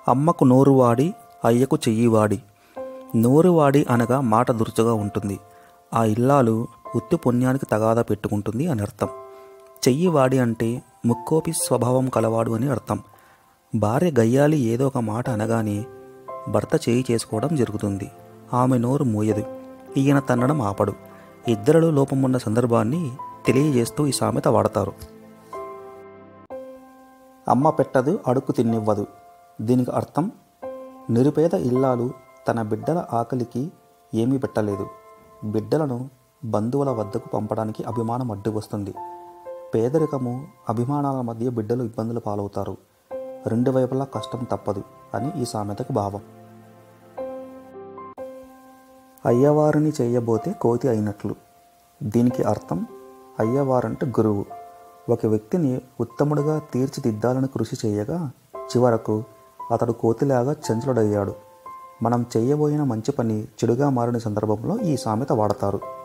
అమ్మకు నోరు వాడి అయ్యకు చెయ్యి వాడి నోరు వాడి అనగా మాట దురుచుగా ఉంటుంది ఆ ఇల్లాలు ఉత్తి పుణ్యానికి తగాదా పెట్టుకుంటుంది అని అర్థం చెయ్యి వాడి అంటే ముక్కోపి స్వభావం కలవాడు అని అర్థం భార్య గయ్యాలి ఏదో ఒక మాట అనగానే భర్త చేయి చేసుకోవడం జరుగుతుంది ఆమె నోరు మూయదు ఈయన తన్నడం ఆపడు ఇద్దరిలో లోపం ఉన్న సందర్భాన్ని తెలియజేస్తూ ఈ సామెత వాడతారు అమ్మ పెట్టదు అడుక్కు తిన్నివ్వదు దీనికి అర్థం నిరుపేద ఇల్లాలు తన బిడ్డల ఆకలికి ఏమీ పెట్టలేదు బిడ్డలను బంధువుల వద్దకు పంపడానికి అభిమానం అడ్డు వస్తుంది పేదరికము అభిమానాల మధ్య బిడ్డలు ఇబ్బందులు పాలవుతారు రెండు వైపులా కష్టం తప్పదు అని ఈ సామెతకు భావం అయ్యవారిని చేయబోతే కోతి అయినట్లు దీనికి అర్థం అయ్యవారంటే గురువు ఒక వ్యక్తిని ఉత్తముడుగా తీర్చిదిద్దాలని కృషి చేయగా చివరకు అతడు కోతిలాగా చంచలుడయ్యాడు మనం చేయబోయిన మంచి పని చెడుగా మారిన సందర్భంలో ఈ సామెత వాడతారు